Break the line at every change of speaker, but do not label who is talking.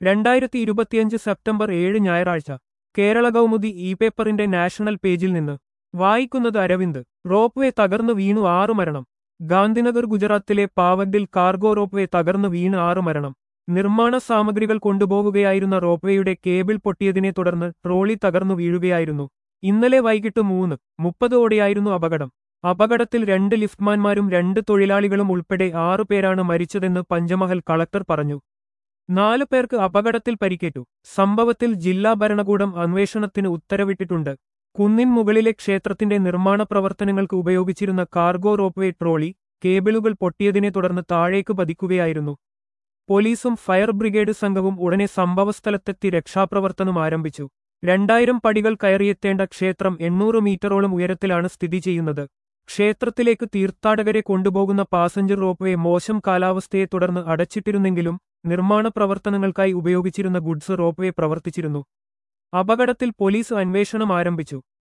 രണ്ടായിരത്തി ഇരുപത്തിയഞ്ച് സെപ്റ്റംബർ ഏഴ് ഞായറാഴ്ച കേരള കൗമുദി ഇ പേപ്പറിന്റെ നാഷണൽ പേജിൽ നിന്ന് വായിക്കുന്നത് അരവിന്ദ് റോപ്വേ തകർന്നു വീണു ആറു മരണം ഗാന്ധിനഗർ ഗുജറാത്തിലെ പാവഗഡിൽ കാർഗോ റോപ്വേ തകർന്നു വീണ് ആറു മരണം നിർമ്മാണ സാമഗ്രികൾ കൊണ്ടുപോകുകയായിരുന്ന റോപ്വേയുടെ കേബിൾ പൊട്ടിയതിനെ തുടർന്ന് ട്രോളി തകർന്നു വീഴുകയായിരുന്നു ഇന്നലെ വൈകിട്ട് മൂന്ന് മുപ്പതോടെയായിരുന്നു അപകടം അപകടത്തിൽ രണ്ട് ലിഫ്റ്റ്മാൻമാരും രണ്ട് തൊഴിലാളികളും ഉൾപ്പെടെ ആറുപേരാണ് മരിച്ചതെന്ന് പഞ്ചമഹൽ കളക്ടർ പറഞ്ഞു നാലു പേർക്ക് അപകടത്തിൽ പരിക്കേറ്റു സംഭവത്തിൽ ജില്ലാ ഭരണകൂടം അന്വേഷണത്തിന് ഉത്തരവിട്ടിട്ടുണ്ട് കുന്നിൻ മുകളിലെ ക്ഷേത്രത്തിന്റെ നിർമ്മാണ പ്രവർത്തനങ്ങൾക്ക് ഉപയോഗിച്ചിരുന്ന കാർഗോ റോപ്വേ ട്രോളി കേബിളുകൾ പൊട്ടിയതിനെ തുടർന്ന് താഴേക്ക് പതിക്കുകയായിരുന്നു പോലീസും ഫയർ ബ്രിഗേഡ് സംഘവും ഉടനെ സംഭവസ്ഥലത്തെത്തി രക്ഷാപ്രവർത്തനം ആരംഭിച്ചു രണ്ടായിരം പടികൾ കയറിയെത്തേണ്ട ക്ഷേത്രം എണ്ണൂറ് മീറ്ററോളം ഉയരത്തിലാണ് സ്ഥിതി ചെയ്യുന്നത് ക്ഷേത്രത്തിലേക്ക് തീർത്ഥാടകരെ കൊണ്ടുപോകുന്ന പാസഞ്ചർ റോപ്വേ മോശം കാലാവസ്ഥയെ തുടർന്ന് അടച്ചിട്ടിരുന്നെങ്കിലും നിർമ്മാണ പ്രവർത്തനങ്ങൾക്കായി ഉപയോഗിച്ചിരുന്ന ഗുഡ്സ് റോപ്വേ പ്രവർത്തിച്ചിരുന്നു അപകടത്തിൽ പോലീസ് അന്വേഷണം ആരംഭിച്ചു